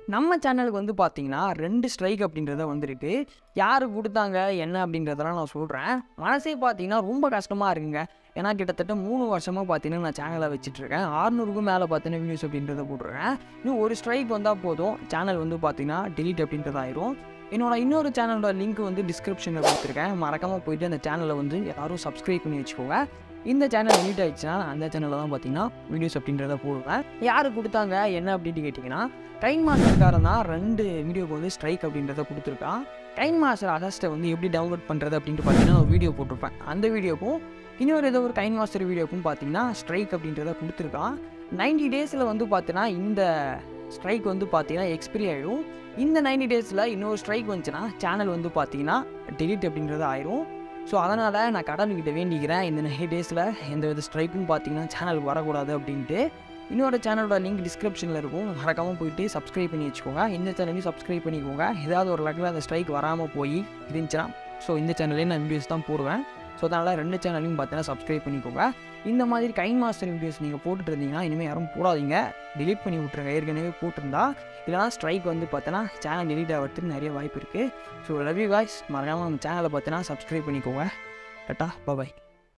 நம்ம சேனலுக்கு வந்து பார்த்தீங்கன்னா ரெண்டு ஸ்ட்ரைக் அப்படின்றத வந்திருக்கு யார் கொடுத்தாங்க என்ன அப்படின்றதெல்லாம் நான் சொல்கிறேன் மனசே பார்த்தீங்கன்னா ரொம்ப கஷ்டமாக இருக்குங்க ஏன்னா கிட்டத்தட்ட மூணு வருஷமாக பார்த்தீங்கன்னா நான் சேனலை வச்சுட்ருக்கேன் ஆறுநூறுக்கும் மேலே பார்த்தீங்கன்னா வீடியோஸ் அப்படின்றத போட்டுருக்கேன் இன்னும் ஒரு ஸ்ட்ரைக் வந்தால் போதும் சேனல் வந்து பார்த்தீங்கன்னா delete அப்படின்றது ஆயிரும் என்னோட இன்னொரு சேனலோட லிங்க் வந்து டிஸ்கிரிப்ஷனில் கொடுத்துருக்கேன் மறக்காமல் போயிட்டு அந்த சேனலை வந்து எல்லாரும் சப்ஸ்கிரைப் பண்ணி வச்சுக்கோங்க இந்த சேனல் delete ஆயிடுச்சுன்னா அந்த சேனலில் தான் பார்த்தீங்கன்னா வீடியோஸ் அப்படின்றத போடுவேன் யார் கொடுத்தாங்க என்ன அப்படின்ட்டு கேட்டிங்கன்னா டைம் மாஸ்டர்காரன் தான் ரெண்டு வீடியோக்கு வந்து ஸ்ட்ரைக் அப்படின்றத கொடுத்துருக்கான் டைம் மாஸ்டர் அகஸ்ட்டை வந்து எப்படி டவுன்லோட் பண்ணுறது அப்படின்ட்டு பார்த்தீங்கன்னா ஒரு வீடியோ போட்டிருப்பேன் அந்த வீடியோக்கும் இன்னொரு ஏதோ ஒரு டைம் மாஸ்டர் வீடியோக்கும் பார்த்தீங்கன்னா ஸ்ட்ரைக் அப்படின்றத கொடுத்துருக்கான் 90 டேஸில் வந்து பார்த்தீங்கன்னா இந்த ஸ்ட்ரைக் வந்து பார்த்தீங்கன்னா எக்ஸ்பிரி ஆகிடும் இந்த 90 டேஸில் இன்னொரு ஸ்ட்ரைக் வந்துச்சுன்னா சேனல் வந்து பார்த்தீங்கன்னா delete அப்படின்றது ஆயிரும் ஸோ அதனால் நான் கடவுள்கிட்ட வேண்டிக்கிறேன் இந்த நைன் டேஸில் எந்த வித ஸ்ட்ரைக்கும் பார்த்தீங்கன்னா சேனலுக்கு வரக்கூடாது அப்படின்ட்டு இன்னொரு சேனலோட லிங்க் டிஸ்கிரிப்ஷனில் இருக்கும் மறக்காமல் போயிட்டு சப்ஸ்கிரைப் பண்ணி வச்சுக்கோங்க இந்த சேனலையும் சப்ஸ்கிரைப் பண்ணிக்கோங்க ஏதாவது ஒரு லக்கில் அந்த ஸ்ட்ரைக் வராமல் போய் இருந்துச்சுன்னா ஸோ இந்த சேனல்லையும் நான் வீடியோஸ் தான் போடுவேன் ஸோ அதனால் ரெண்டு சேனலையும் பார்த்தீங்கன்னா சப்ஸ்கிரைப் பண்ணிக்கோங்க இந்த மாதிரி கைன் மாஸ்டர் வீடியோஸ் நீங்கள் போட்டுட்டு இருந்தீங்கன்னா இனிமேல் யாரும் போடாதீங்க delete பண்ணி விட்ருங்க ஏற்கனவே போட்டிருந்தா இல்லைனா ஸ்ட்ரைக் வந்து பார்த்தோன்னா சேனல் delete ஆகிறதுக்கு நிறைய வாய்ப்பு இருக்குது ஸோ லவ் யூ காய்ஸ் மறக்காமல் நம்ம சேனலை பார்த்தீங்கன்னா சப்ஸ்கிரைப் பண்ணிக்கோங்க டட்டா பாய்